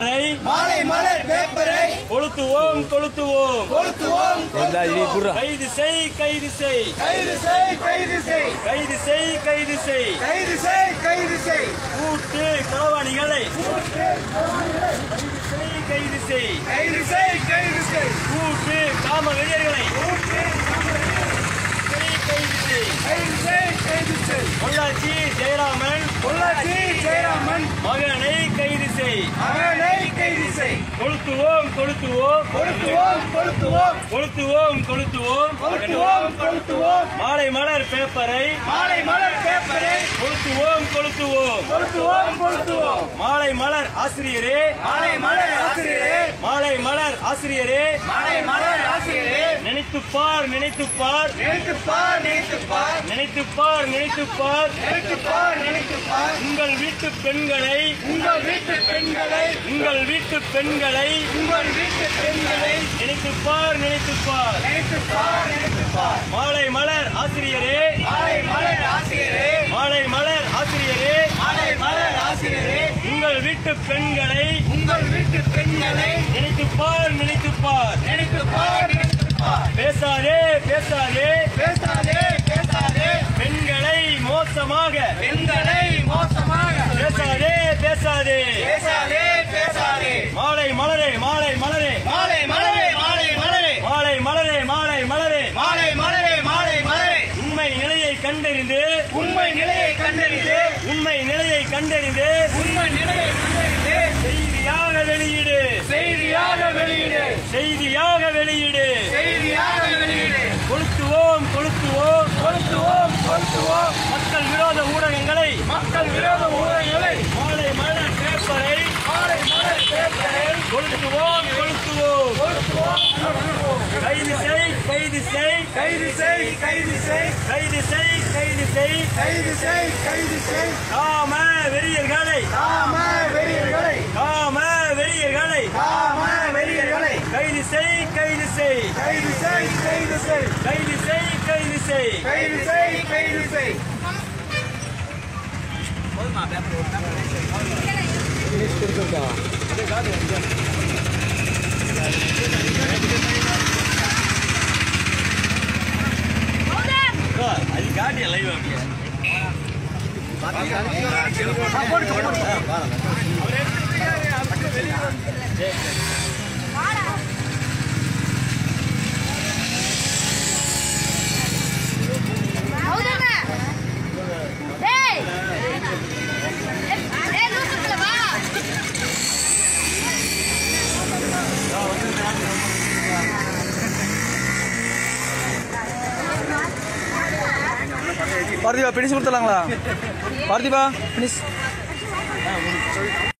மாலை மலர் பேப்பரை கொளுத்துவோம் கொளுத்துவோம் கொளுத்துவோம் கைது செய் கைது செய் கைது செய் கைது செய் கைது செய் கைது செய் கைது செய் கைது செய் கூட்டு களவாணிகளை கைது செய் கைது செய் கைது செய் கூட்டு காம வெறியர்களை கைது செய் கைது செய் கைது செய் பொள்ளாச்சி ஜெயராமன் பொள்ளாச்சி ஜெயராமன் மகனை கைது செய் மகனை கைது செய் கொளுத்துவோம் கொளுத்துவோம் கொளுத்துவோம் கொளுத்துவோம் கொளுத்துவோம் கொளுத்துவோம் கொளுத்துவோம் கொளுத்துவோம் மாலை மலர் பேப்பரை மாலை மலர் பேப்பரை கொளுத்துவோம் கொளுத்துவோம் கொளுத்துவோம் கொளுத்துவோம் மாலை மலர் ஆசிரியரே மாலை மலர் ஆசிரியரே மாலை மலர் ஆசிரியரே மாலை மலர் ஆசிரியரே நினைத்துப் பார் நினைத்துப் பார் நினைத்து பார் நினைத்து பார் நினைத்துப் பார் நினைத்துப் பார் நினைத்து பார் நினைத்து பார் உங்கள் வீட்டு பெண்களை உங்கள் வீட்டு பெண்களை உங்கள் வீட்டு பெண்களை உங்கள் வீட்டு பெண்களை நினைத்துப் பார் நினைத்துப் பார் நினைத்து பார் நினைத்து பார் மாலை மலர் ஆசிரியரே மாலை மலர் ஆசிரியரே மாலை மலர் ஆசிரியரே மாலை மலர் ஆசிரியரே உங்கள் வீட்டு பெண்களை உங்கள் வீட்டு பெண்களை நினைத்துப் பார் நினைத்துப் பார் நினைத்து பார் நினைத்து பார் பேசாதே பேசாதே பேசாதே பேசாதே பெண்களை மோசமாக பெண்களை மோசமாக பேசாதே பேசாதே பேசாதே பேசாதே மாலை மலரே மாலை மலரே மாலை மலரே மாலை மலரே மாலை மலரே மாலை மலரே மாலை மலரே மாலை மலரே உண்மை நிலையை கண்டறிந்து உண்மை நிலையை கண்டறிந்து உண்மை நிலையை கண்டறிந்து உண்மை நிலையை கண்டறிந்து செய்தியாக வெளியீடு செய்தியாக வெளியிடு செய்தியாக வெளியீடு செய்தியாக வெளியிடு கொளுத்துவோம் கொளுத்துவோம் கொளுத்துவோம் கொளுத்துவோம் மக்கள் விரோத ஊடகங்களை மக்கள் விரோத ஊழல்களை மாலை மலர் பேப்பரை மாலை மலர் பேப்பரை கொளுத்துவோம் கொளுத்துவோம் கொளுத்துவோம் கொளுத்துவோம் கைது செய் கைது செய் கைது செய் கைது செய் கைது செய் கைது செய் கைது செய் கைது செய் காம வெறியர்களை காம வெறியர்களை காம வெறியர்களை காம வெறியர்களை கைது செய் கைது செய் கைது செய் கைது செய் கைது செய் கைது செய் கைது செய் கைது செய் அது காட்டிய லைவ் அப்படியே ಹೌದಣ್ಣ ಏಯ್ ಏ ಲೂಸರ್ಕಲ್ಲ ಬಾ பார்த்திபா பினிஷ் கொடுத்துலாங்களா பார்த்திபா பினிஷ்